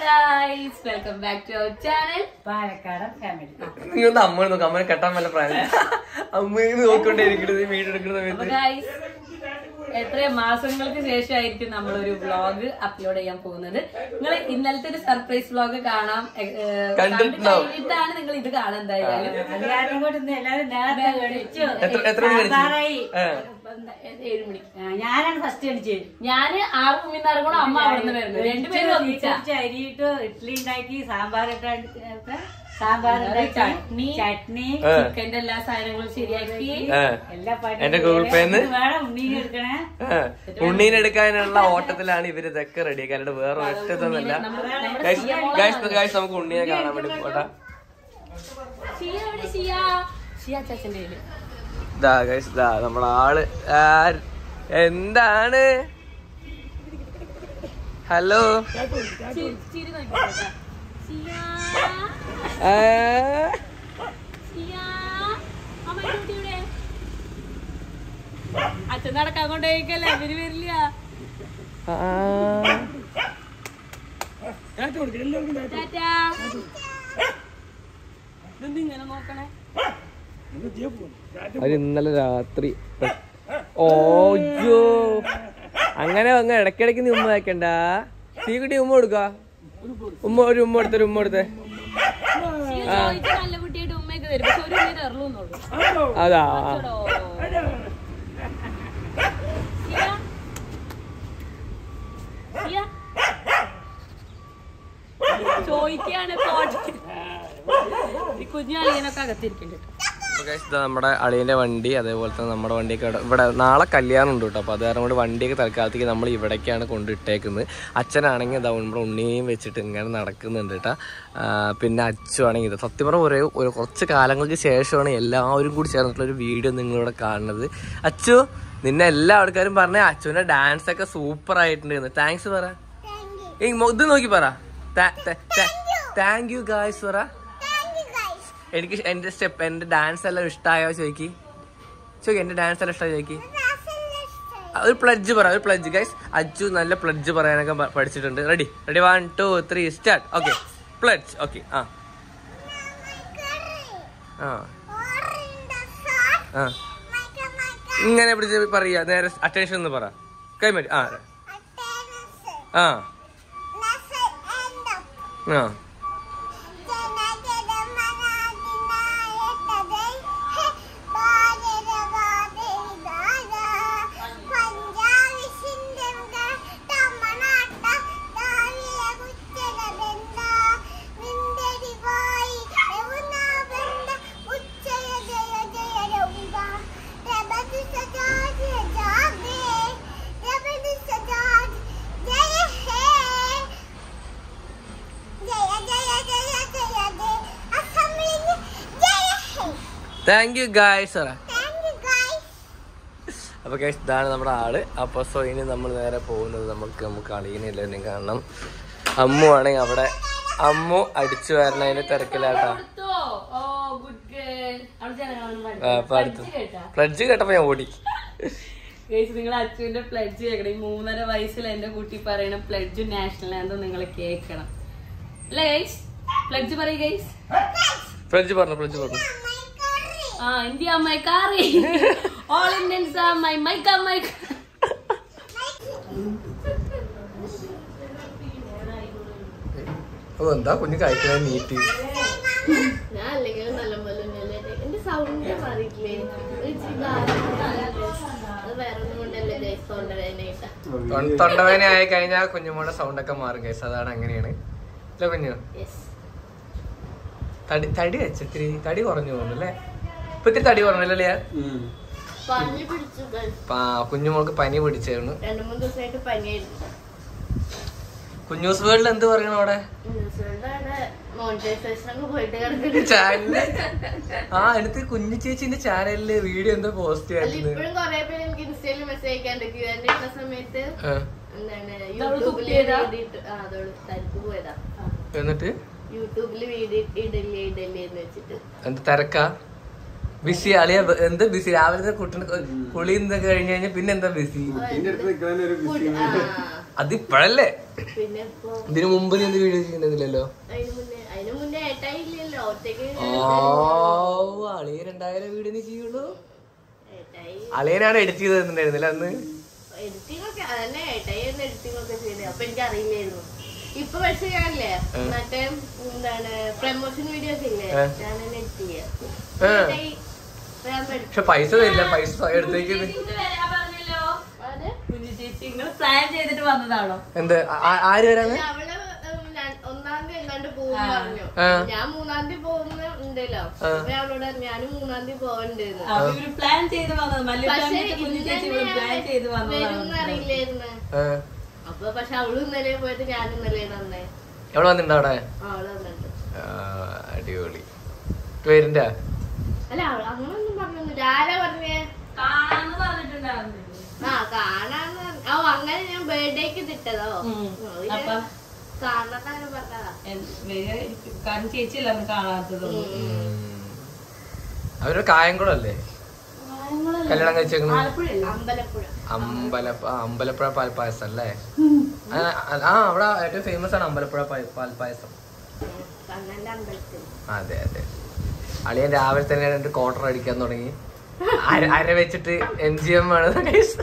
Guys welcome back to our channel പാലക്കാടൻ family നീ ഒന്ന് അമ്മ നോക്കാം അമ്മനെ കെട്ടാൻ വല്ല പ്രായം അമ്മ നോക്കൊണ്ടേ ഇരിക്കണത് വീട് എടുക്കുന്ന അപ്പൊ സമയത്ത് ഗൈസ് എത്ര മാസങ്ങൾക്ക് ശേഷമായിരിക്കും നമ്മളൊരു വ്ളോഗ് അപ്ലോഡ് ചെയ്യാൻ പോകുന്നത് നിങ്ങൾ ഇന്നലത്തെ ഒരു സർപ്രൈസ് വ്ളോഗ് കാണാം ഏ, ഏ, കണ്ട് കണ്ടിട്ടുണ്ടാവും. കഴിഞ്ഞിട്ടാണ് നിങ്ങൾ ഇത് കാണാൻ എന്തായാലും അത് കാരണം കൊണ്ട് ഇന്ന് എല്ലാവരും നേരത്തെ കഴിച്ചു എത്ര എത്ര മണി കഴിച്ചു സാമ്പാറായി ഏ. ഏഴ് മണി ആ, ഞാനാണ് ഫസ്റ്റ് കഴിച്ചത് ഞാന് ആറ് മണിന്ന് ഇറങ്ങണം അമ്മ അവിടെ നിന്ന് വരുന്നത് രണ്ടുപേരും ഒന്നിച്ചാ കുറച്ച് അരിയിട്ട് ഇഡ്ഡലി ഉണ്ടാക്കി സാമ്പാർ ഇട്ട് സാമ്പാർ ഉണ്ടാക്കി ചട്നി. ചട്നി ഏ. ചിക്കന്റെ എല്ലാ സാധനങ്ങളും ശരിയാക്കി ഏ. എല്ലാ പണി എന്റെ ഗൂഗിൾ പേന്ന് വേണം ഉണ്ണീനെ എടുക്കണേ ഏ. ഉണ്ണീനെ എടുക്കാനുള്ള ഓട്ടത്തിലാണ് ഇവര് ഇതൊക്കെ റെഡിയാക്കി അല്ലാണ്ട് വേറെ ഒറ്റതൊന്നല്ല നമ്മുടെ നമ്മുടെ ഷിയ മോളെ ഗായ്സ് നമുക്ക് ഉണ്ണിയെ കാണാൻ വേണ്ടി പോട്ടാ ഷിയ എവിടെ ഷിയ ഷിയ അച്ചാച്ചന്റെ കയ്യില് ഇതാ ഗൈസ് ഇതാ നമ്മളെ ആള് ആര്- എന്താണ് ഹലോ ചിരി ചിരി നോക്കിക്കോട്ടെ. ഷിയ ആ, ഷിയ അമ്മയുടെ കുട്ടി ഇവിടെ അച്ഛൻ നടക്കാൻ കൊണ്ടേക്കല്ലേ അവര് വരില്ല ആ. ടാറ്റാ ഇതെന്ത് ഇങ്ങനെ നോക്കണേ അവര് ഇന്നലെ രാത്രി പെ- ഓജോ അങ്ങനെ അങ്ങ് ഇടയ്ക്കിടയ്ക്ക് നീ ഉമ്മ വെക്കണ്ട തീക്കുട്ടി ഉമ്മ കൊടുക്ക ഉമ്മ ഒരു ഉമ്മ എടുത്തേ ഒരു ഉമ്മ എടുത്തേ ഷിയ ചോദിച്ച് നല്ല കുട്ടിയായിട്ട് ഉമ്മയൊക്കെ തരും പക്ഷെ ഒരു ഉമ്മ തരലുന്നുള്ളൂ അതാ ചോദിക്കാണ് കുഞ്ഞാളിയനൊക്കെ അകത്തിരിക്കുന്നുണ്ട് അപ്പൊ guys, ഇതാ നമ്മുടെ അളിയന്റെ വണ്ടി അതേപോലെ തന്നെ നമ്മുടെ വണ്ടിയൊക്കെ ഇവിടെ- ഇവിടെ നാളെ കല്യാണം ഉണ്ട് കേട്ടോ അപ്പൊ അത് കാരണം കൊണ്ട് വണ്ടിയൊക്കെ തൽക്കാലത്തേക്ക് നമ്മൾ ഇവിടേക്കാണ് കൊണ്ടിട്ടേക്കുന്നത് അച്ഛനാണെങ്കിൽ ഇതാ നമ്മുടെ ഉണ്ണിയും വെച്ചിട്ട് ഇങ്ങനെ നടക്കുന്നുണ്ട് കേട്ടോ ആ, പിന്നെ അച്ചു ആണെങ്കിൽ ഇത് സത്യം പറഞ്ഞ ഒരേ ഒരു കുറച്ച് കാലങ്ങൾക്ക് ശേഷമാണ് എല്ലാവരും കൂടി ചേർന്നിട്ടുള്ള ഒരു വീഡിയോ നിങ്ങളിവിടെ കാണുന്നത് അച്ചു നിന്നെ എല്ലാ ആൾക്കാരും പറഞ്ഞ അച്ചുവിന്റെ ഡാൻസ് ഒക്കെ സൂപ്പർ ആയിട്ടുണ്ട് താങ്ക്സ് പറ ഏയ് മൊ- ഇത് നോക്കി പറ താങ്ക് യു ഗായ്സ് പറ എനിക്ക് എന്റെ സ്റ്റെപ്പ് എന്റെ ഡാൻസ് എല്ലാം ഇഷ്ടമായോ ചോദിക്ക് ചോദിക്ക് എന്റെ ഡാൻസ് എല്ലാം ഇഷ്ടമായോ ചോദിക്ക് ആ, ഒരു പ്ലഡ്ജ് പറ ഒരു പ്ലഡ്ജ് ഗൈസ് അജ്ജു നല്ല പ്ലഡ്ജ് പറയാനൊക്കെ പ- പഠിച്ചിട്ടുണ്ട് ready ready one two three start okay pledge okay ആ ആ ആ ഇങ്ങനെ പിടിച്ച് പറയാ നേരെ അറ്റൻഷൻ എന്ന് പറ കൈമരി ആ ആ ആ താങ്ക് യു ഗായ്സ് പറ അപ്പൊ ഗൈസ് ഇതാണ് നമ്മുടെ ആള് അപ്പൊ സോ ഇനി നമ്മൾ നേരെ പോകുന്നത് നമുക്ക് നമുക്ക് അളിയനില്ല കാണണം അമ്മു ആണെങ്കിൽ അവിടെ അമ്മു അടിച്ചു വരണതിന്റെ തിരക്കിലാട്ടാ ആ, അപ്പൊ അടുത്ത് ഫ്ലഡ്ജ് കേട്ടപ്പോ ഞാൻ ഓടി നിങ്ങൾ അച്ഛന്റെ പ്ലഡ്ജ് കേൾക്കണം ഈ മൂന്നര വയസ്സിൽ എന്റെ കുട്ടി പറയണ പ്ലഡ്ജ് നാഷണൽ ആന്തോ നിങ്ങൾ കേൾക്കണം അല്ലേ ഗൈസ് പ്ലഡ്ജ് പറയ ഗൈസ് ഫ്ലഡ്ജ് പറഞ്ഞു ഫ്ലഡ്ജ് പറഞ്ഞു ആ India my country all Indians are my മൈക്ക മൈക്ക ഓ എന്താ കുഞ്ഞ് കഴിക്കണ നീട്ടി ഞാൻ അല്ലെങ്കിലും നല്ലപോലെ എന്റെ സൗണ്ട് മാറിയിട്ടില്ലേ ഒരു ഇച്ചിരി ഗാനം അത് വേറെ ഒന്നും കൊണ്ടല്ലേ ഗൈസ് സൗണ്ട് വേദനയായിട്ടാ തൊണ്ടവേന ആയി കഴിഞ്ഞാൽ കുഞ്ഞുമോടെ സൗണ്ട് ഒക്കെ മാറും ഗൈസ് അതാണ് അങ്ങനെയാണ് ഇല്ല കുഞ്ഞു യെസ് തടി തടി വെച്ചിത്തിരി തടി കുറഞ്ഞു തോന്നുന്നു അല്ലേ ഇപ്പൊ ഇത്തിരി തടി കുറഞ്ഞല്ലേ പനി പിടിച്ചു guys. കുഞ്ഞുമോൾക്ക് പനി പിടിച്ചായിരുന്നു രണ്ട് മൂന്ന് ദിവസമായിട്ട് പനിയായിരുന്നു കുഞ്ഞൂസ് വേൾഡിൽ എന്ത് പറയണം അവിടെ ന്യൂസിലൻഡാണ് മോണിറ്റൈസേഷൻ ഒക്കെ പോയിട്ട് കിടക്കുന്നത് ചാനല് ആ എനിക്ക് കുഞ്ഞു ചേച്ചിന്റെ ചാനലില് വീഡിയോ എന്തോ പോസ്റ്റ് അല്ല ചെയ്യായിരുന്നു ഇപ്പോഴും കൊറേ പേര് എനിക്ക് ഇൻസ്റ്റയിൽ മെസ്സേജ് അയക്കാണ്ടിരിക്കും എന്റെ ഇട്ട സമയത്ത് ആ, എന്താണ് ഇതവള് യൂട്യൂബില് കുത്തിയതാ? വീഡിയോ ഇട്ട് ആ അതോട് തരിപ്പ് പോയതാ എന്നിട്ട് യൂട്യൂബില് വീഡിയോ ഇടല്ലേ ഇടല്ലേ എന്ന് വെച്ചിട്ട് എന്ത് തിരക്കാ ബിസി അളിയ എന്താ ബിസി രാവിലത്തെ കുട്ടിന് കുളി എന്നൊക്കെ കഴിഞ്ഞ് കഴിഞ്ഞാൽ പിന്നെ എന്താ ബിസി ഫുഡ് ആ അതിപ്പോഴല്ലേ പിന്നെ ഇപ്പൊ ഇതിനു മുമ്പ് നീ എന്ത് വീഡിയോ ചെയ്യുന്നില്ലല്ലോ അതിന് മുന്നേ അതിന് മുന്നേ ഏട്ടായി ഇല്ലല്ലോ ഒറ്റയ്ക്ക് ഓ അളിയൻ രണ്ടായിരം വീഡിയോ നീ ചെയ്യുള്ളൂ ഏട്ടായി അളിയനാണ് എഡിറ്റ് ചെയ്ത് തന്നിട്ടുണ്ടായിരുന്നില്ല അന്ന് എഡിറ്റിംഗ് ഒക്കെ അതന്നെ ഏട്ടായി തന്നെ എഡിറ്റിംഗ് ഒക്കെ ചെയ്തത് അപ്പൊ എനിക്ക് അറിയില്ലായിരുന്നു ഇപ്പൊ പക്ഷെ ഞാനല്ലേ മറ്റേ എന്താണ് പ്രമോഷൻ വീഡിയോ ഒക്കെ ഇല്ലേ ഏ. ഞാൻ തന്നെ എഡിറ്റ് ചെയ്യാം ഏ. ഏട്ടായി ഞാൻ പഠിച്ചു പക്ഷെ പൈസ തരില്ല പൈസ എടുത്തേക്കുന്നത് ചേച്ചി വരാൻ പറഞ്ഞല്ലോ അത് കുഞ്ഞു ചേച്ചി നിങ്ങൾ പ്ലാൻ ചെയ്തിട്ട് വന്നതാണോ എന്ത് ആ- ആര് വരാന്ന് പിന്നെ അവള് ഉം, ഞാൻ ഒന്നാം തീയതി എങ്ങാണ്ട് പോകും പറഞ്ഞു ആ. ഞാൻ മൂന്നാം തീയതി പോകുന്ന ഉണ്ടല്ലോ അപ്പൊ ഞാൻ അവളോട് പറഞ്ഞു, ഞാനും മൂന്നാം തീയതി പോകണ്ടെന്ന് അപ്പൊ ഇവര് പ്ലാൻ ചെയ്ത് വന്നത് മല്ലു പക്ഷെ ഫാമിലിത്തെ കുഞ്ഞു ചേച്ചി ഇവര് പ്ലാൻ ചെയ്ത് വരുന്ന വന്നതാണ് അറിയില്ലായിരുന്നു ഏ, അപ്പൊ പക്ഷെ അവള് ഇന്നലെ പോയിട്ട് ഞാൻ ഇന്നലെ നന്നേ എവിടെ വന്നിട്ടുണ്ടോ അവിടെ അവള് വന്നിട്ട് ആ, അടിപൊളി പേരിന്റെ അല്ല അവള് അങ്ങനൊന്നും പറഞ്ഞൊന്നുമില്ല ആരാ പറഞ്ഞേ കാണാന്ന് പറഞ്ഞിട്ടുണ്ടായിരുന്നു ആ കാണാന്ന് പറഞ്ഞ- ഓ അങ്ങനെ ഞാൻ ബർത്ത്ഡേക്ക് തിട്ടതോ ഉം. അവര് അപ്പൊ? കാണാത്തങ്ങനെ പറഞ്ഞതാ എന്ത് വരികയായിരിക്കും. കാരണം ചേച്ചി അല്ലായിരുന്നു കാണാത്തതൊന്നും അവരുടെ കായംകുളം അല്ലേ കല്യാണം കഴിച്ചേക്കുന്നത് ആലപ്പുഴയല്ലേ അമ്പലപ്പുഴ അമ്പലപ്പ ആ, അമ്പലപ്പുഴ പാൽപ്പായസം അല്ലേ ആ, ആ അവിടെ ഏറ്റവും ഫേമസ് ആണ് അമ്പലപ്പുഴ പാൽ- പാൽപ്പായസം ഉം. കണ്ണന്റെ അമ്പലത്തിൽ അതെ അതെ അളിയൻ രാവിലെ തന്നെ രണ്ട് ക്വാർട്ടർ അടിക്കാൻ തുടങ്ങി അര അര വെച്ചിട്ട് എം ജി എം ആണ് guys.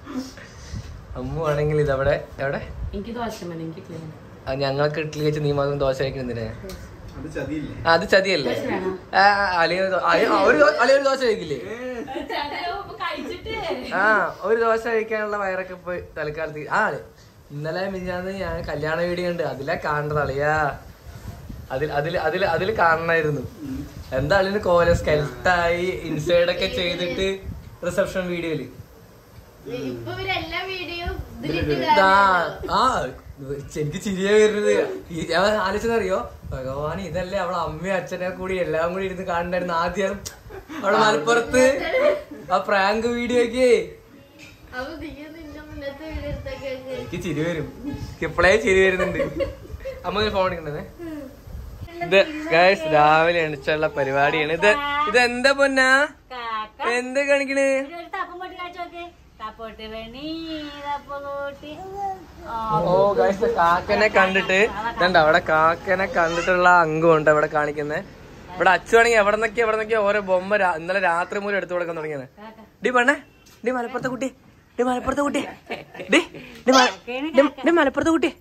അമ്മു ആണെങ്കിൽ ഇതവിടെ എവിടെ എനിക്ക് ദോശ മതി എനിക്ക് ക്ലീൻ ആ, ഞങ്ങൾക്ക് ഇഡ്ഡലി വെച്ച് നീ മാത്രം ദോശ കഴിക്കുന്നതിനെ അത് ചതിയില്ലേ അത് ചതിയല്ലേ ആ, അളിയൻ ദോ- അളിയൻ ആ, ഒരു ദോ- അളിയൻ ഒരു ദോശ കഴിക്കില്ലേ കഴിച്ചിട്ട് ആ ഒരു ദോശ കഴിക്കാനുള്ള വയറൊക്കെ പോയി തൽക്കാലത്ത് ആ ഇന്നലെ മിഞ്ഞാന്ന് ഞാൻ കല്യാണ വീഡിയോ ഉണ്ട് അതിലാ കാണേണ്ടത് അളിയാ അതിൽ അതിൽ അതിൽ അതിൽ കാണണമായിരുന്നു എന്താ അളിന് കോല സ്കെൽട്ടായി ഇൻസൈഡ് ഒക്കെ ചെയ്തിട്ട് റിസപ്ഷൻ വീഡിയോയില് ഇപ്പൊ ഇവരെല്ലാ വീഡിയോ ഇതിലിട്ട് ഇതാ കാണുന്നുണ്ടോ? ആ എനിക്ക് ചിരിയാ വരുന്നത് ഈ ഞാൻ ആലോചിച്ചതറിയോ ഭഗവാൻ ഇതല്ലേ അവളെ അമ്മയും അച്ഛനെ കൂടി എല്ലാം കൂടി ഇരുന്ന് കാണണ്ടായിരുന്നു ആദ്യം അവിടെ മലപ്പുറത്ത് ആ പ്രാങ്ക് വീഡിയോ ഒക്കെ അപ്പൊ നീ നിന്റെ മുന്നത്തെ വീഡിയോ എടുത്തൊക്കെ എനിക്ക് ചിരി വരും എനിക്ക് ഇപ്പളേ ചിരി വരുന്നുണ്ട് അമ്മ ഒരു ഫോൺ എടുക്കണ്ടേ ഇത് ഗൈസ് രാവിലെ എണിച്ചുള്ള പരിപാടിയാണ് ഇത് ഇത് എന്താ പൊന്നാ കാക്ക എന്ത് കാണിക്കണ് ഒരു തപ്പം പൊട്ടി കാണിച്ചു നോക്കേ തപ്പോട്ട് വേണി തപ്പോട്ടി ഓ ഗൈസ് കാക്കനെ കണ്ടിട്ട് ഇതണ്ട അവിടെ കാക്കനെ കണ്ടിട്ടുള്ള അംഗമുണ്ട് അവിടെ കാണിക്കുന്നത് ഇവിടെ അച്ചുവാണെങ്കിൽ എവിടെ നിന്നൊക്കെ എവിടെ നിന്നൊക്കെ ഓരോ ബൊമ്മ രാ- ഇന്നലെ രാത്രി മൂലം എടുത്തു കൊടുക്കാൻ തുടങ്ങിയത് ഡി പെണ്ണേ ഡി മലപ്പുറത്തെ കുട്ടി ഡി മലപ്പുറത്തെ കുട്ടി ഡി ഡി മല- ഡി- ഡി മലപ്പുറത്തെ കുട്ടി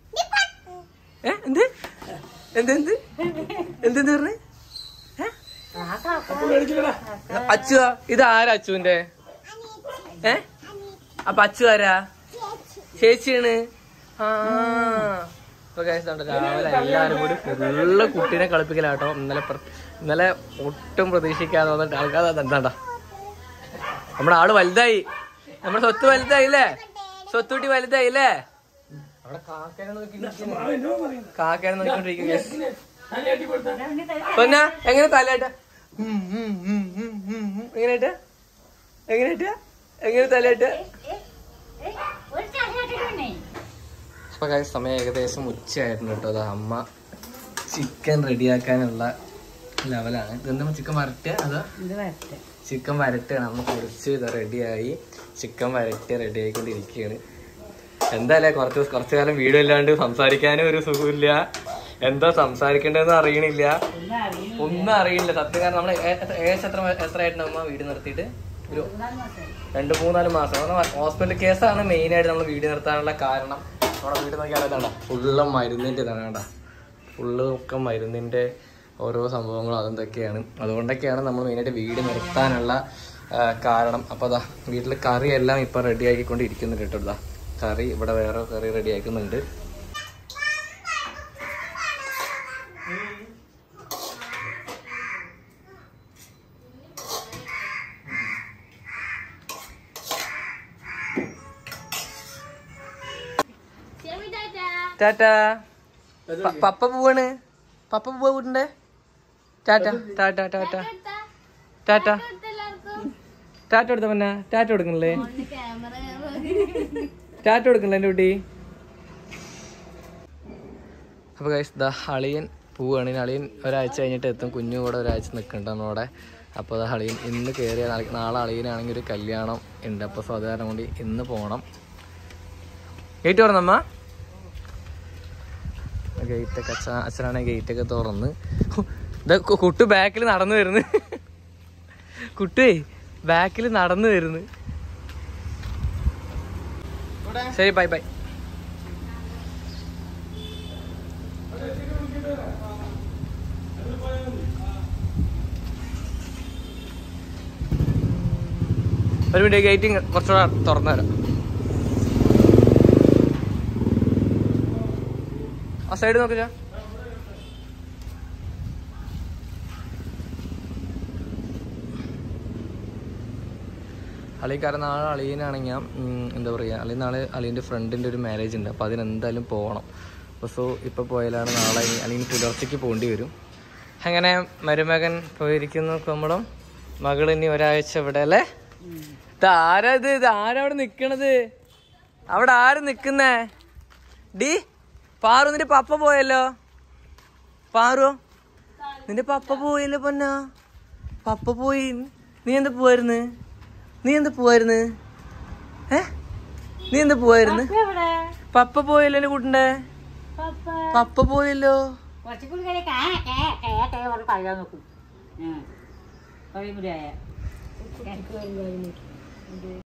ഏ എന്ത് എന്ത് എന്ത് എന്ത് എന്ത് പറഞ്ഞേ അച്ചു ഇത് ആരാ അച്ചുവിന്റെ ഏ അപ്പൊ അച്ചു ആരാ ചേച്ചിയാണ് ആ ഇപ്പൊ guys ദാണ്ട രാവിലെ എല്ലാരും കൂടി ഫുള്ള് കുട്ടീനെ കളിപ്പിക്കലാട്ടോ ഇന്നലെ പ്ര- ഇന്നലെ ഒട്ടും പ്രതീക്ഷിക്കാതെ വന്നിട്ട് ആൾക്കാർ എന്താണ്ടാ നമ്മുടെ ആള് വലുതായി നമ്മുടെ സ്വത്ത് വലുതായില്ലേ സ്വത്തുകുട്ടി വലുതായില്ലേ അവിടെ കാക്കേനെ നോക്കി കാക്കേനെ നോക്കിക്കൊണ്ടിരിക്കും guys. പൊന്ന എങ്ങനെ തലയിട്ട എങ്ങനെയായിട്ട് എങ്ങനെയായിട്ട് എങ്ങനെ തലയിട്ട ഒരു ചായ വേണേ അപ്പൊ കാര്യം സമയം ഏകദേശം ഉച്ചയായിരുന്നു കേട്ടോ അതാ അമ്മ ചിക്കൻ റെഡിയാക്കാനുള്ള ലെവലാണ് ഇതെന്താ ചിക്കൻ വരട്ടുക അതോ ഇത് വരട്ടെ ചിക്കൻ വരട്ടുകയാണ് അമ്മ പൊരിച്ച് ഇത് റെഡിയായി ചിക്കൻ വരട്ടി റെഡി ആയിക്കൊണ്ടിരിക്കുകയാണ് എന്തായാലേ കുറച്ച് കുറച്ചു കാലം വീഡിയോ ഇല്ലാണ്ട് സംസാരിക്കാനും ഒരു സുഖമില്ല എന്താ സംസാരിക്കേണ്ടതെന്ന് അറിയണില്ല ഒന്നും അറിയില്ല ഒന്നും അറിയില്ല സത്യം കാരണം നമ്മൾ ഏകദേശം എത്ര എത്ര ആയിട്ടുണ്ട് അമ്മ വീട് നിർത്തിയിട്ട് ഒരു രണ്ട് മൂന്നാല് മാസം കാരണം ഹോസ്പിറ്റൽ കേസാണ് മെയിൻ ആയിട്ട് നമ്മൾ വീട് നിർത്താനുള്ള കാരണം നമ്മുടെ വീട് നോക്കിയാൽ അതാണ് ഫുള്ള് മരുന്നിൻ്റെ ഇതാണ് കേട്ടോ ഫുള്ള് ഒക്കെ മരുന്നിൻ്റെ ഓരോ സംഭവങ്ങളും അതെന്തൊക്കെയാണ് അതുകൊണ്ടൊക്കെയാണ് നമ്മൾ മെയിനായിട്ട് വീട് നിർത്താനുള്ള ആ, കാരണം അപ്പോൾ അതാ വീട്ടിൽ കറി എല്ലാം ഇപ്പം റെഡി ആക്കിക്കൊണ്ടിരിക്കുന്നുണ്ട് കേട്ടോ ഇതാ കറി ഇവിടെ വേറെ കറി റെഡി ആക്കുന്നുണ്ട് ഷെമി ടാറ്റാ. ടാറ്റാ പ- പപ്പ പോവാണ് പപ്പ പോവാ വീട്ടിന്റെ ടാറ്റ ടാറ്റ ടാറ്റ എടുത്താ? ടാറ്റ എടുത്ത എല്ലാവർക്കും? ടാറ്റ കൊടുത്ത പിന്നെ ടാറ്റ കൊടുക്കണില്ലേ ഫോണില് ക്യാമറ നോക്കി. ടാറ്റ കൊടുക്കണില്ലേ എൻ്റെ കുട്ടി അപ്പൊ ഗൈസ് ദാ അളിയൻ പോവുകയാണ് ഇനി അളിയൻ ഒരാഴ്ച കഴിഞ്ഞിട്ട് എത്തും കുഞ്ഞു കൂടെ ഒരാഴ്ച നിൽക്കണ്ട നമ്മുടെ അപ്പോൾ ദാ അളിയൻ ഇന്ന് കയറിയ നാളെ- നാളെ അളിയനാണെങ്കിൽ ഒരു കല്യാണം ഉണ്ട് അപ്പോൾ സോ അത് കാരണം കൊണ്ട് ഇന്ന് പോകണം ഗേറ്റ് തുറന്നമ്മ ഗേറ്റൊക്കെ അച്ഛൻ അച്ഛനാണെങ്കിൽ ഗേറ്റൊക്കെ തുറന്ന് ഹോ, ദാ കു- കുട്ടു ബാക്കിൽ നടന്നു വരുന്നു കുട്ടുവേ ബാക്കിൽ നടന്നു വരുന്നു ശരി ബൈ ബൈ ഒരു മിനിറ്റ് ഗേറ്റിംഗ് കുറച്ചുകൂടെ തുറന്നു തരാം ആ സൈഡ് നോക്കിച്ചാ അളിക്കാരൻ നാളെ അളിയനാണെങ്കിൽ എന്താ പറയുക അളിയൻ നാളെ അളിയൻ്റെ ഫ്രണ്ടിൻ്റെ ഒരു മാരേജ് ഉണ്ട് അപ്പോൾ അതിനെന്തായാലും പോകണം അപ്പോൾ സോ ഇപ്പോൾ പോയാലാണ് നാളെ ഇനി- അല്ലെങ്കിൽ പുലർച്ചയ്ക്ക് പോകേണ്ടി വരും അങ്ങനെ മരുമകൻ പോയിരിക്കുന്നു കുമ്പളം മകൾ ഇനി ഒരാഴ്ച ഇവിടെ അല്ലേ ഇത് ആരാ ഇത് ഇത് ആരാ അവിടെ നിക്കണത് അവിടെ ആര് നിക്കുന്നേ ഡി പാറു നിന്റെ പപ്പ പോയല്ലോ പാറു നിന്റെ പപ്പ പോയല്ലോ പൊന്ന പപ്പ പോയി നീ എന്താ പോവായിരുന്നു നീ എന്താ പോവായിരുന്നു ഏ നീ എന്താ പോവായിരുന്നു എവിടെ പപ്പ പോയല്ലോ എന്റെ കൂട്ടന്റെ പപ്പ പപ്പ പോയല്ലോ കുറച്ചുകൂടി കഴിയാ കാ കാ കാ കാ പറഞ്ഞ് കഴിയാൻ നോക്കും കഴിയുമ്പോഴായ